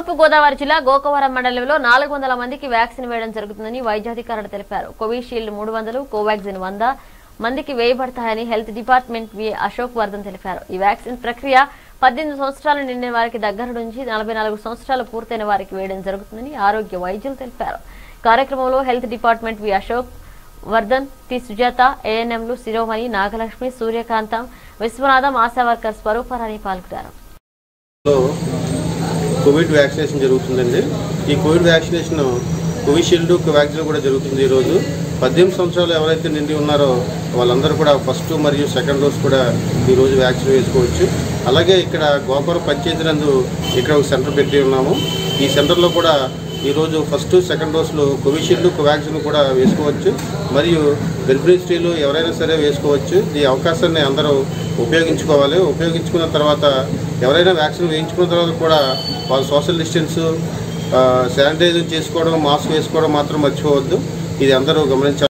తూర్పు గోదావరి జిల్లా గోకవరం మండలంలో నాలుగు వందల మందికి వ్యాక్సిన్ వేయడం జరుగుతుందని వైద్యాధికారులు తెలిపారు కోవిషీల్డ్ మూడు వందలు కోవాక్సిన్ వంద మందికి వేయబడతాయని health department V Ashok Vardhan తెలిపారు ఈ వ్యాక్సిన్ ప్రక్రియ పద్దెనిమిది సంవత్సరాలు నిండిన వారికి దగ్గర నుంచి నలభై నాలుగు సంవత్సరాలు పూర్తయిన వారికి వేయడం జరుగుతుందని ఆరోగ్య వైద్యులు తెలిపారు కార్యక్రమంలో health department V Ashok Vardhan T Sujatha ఏఎన్ఎంలు శిరోమణి నాగలక్ష్మి సూర్యకాంతం విశ్వనాథం ఆశా వర్కర్ స్వరూపారాణి పాల్గొన్నారు లో కోవిడ్ వ్యాక్సినేషన్ జరుగుతుందండి ఈ కోవిడ్ వ్యాక్సినేషన్ కోవిషీల్డ్ కోవాక్సిన్ కూడా జరుగుతుంది ఈరోజు పద్దెనిమిది సంవత్సరాలు ఎవరైతే నిండి ఉన్నారో వాళ్ళందరూ కూడా ఫస్ట్ మరియు సెకండ్ డోస్ కూడా ఈరోజు వ్యాక్సిన్ వేసుకోవచ్చు అలాగే ఇక్కడ గోపురం పంచాయతీ నందు ఇక్కడ ఒక సెంటర్ పెట్టి ఉన్నాము ఈ సెంటర్లో కూడా ఈరోజు ఫస్ట్ సెకండ్ డోసులు కోవిషీల్డ్ కోవాక్సిన్ కూడా వేసుకోవచ్చు మరియు గర్భిణీ స్త్రీలు ఎవరైనా సరే వేసుకోవచ్చు ఈ అవకాశాన్ని అందరూ ఉపయోగించుకోవాలి ఉపయోగించుకున్న తర్వాత ఎవరైనా వ్యాక్సిన్ వేయించుకున్న తర్వాత కూడా వాళ్ళు సోషల్ డిస్టెన్స్ శానిటైజర్ చేసుకోవడం మాస్క్ వేసుకోవడం మాత్రం మర్చిపోవద్దు ఇది అందరూ గమనించాలి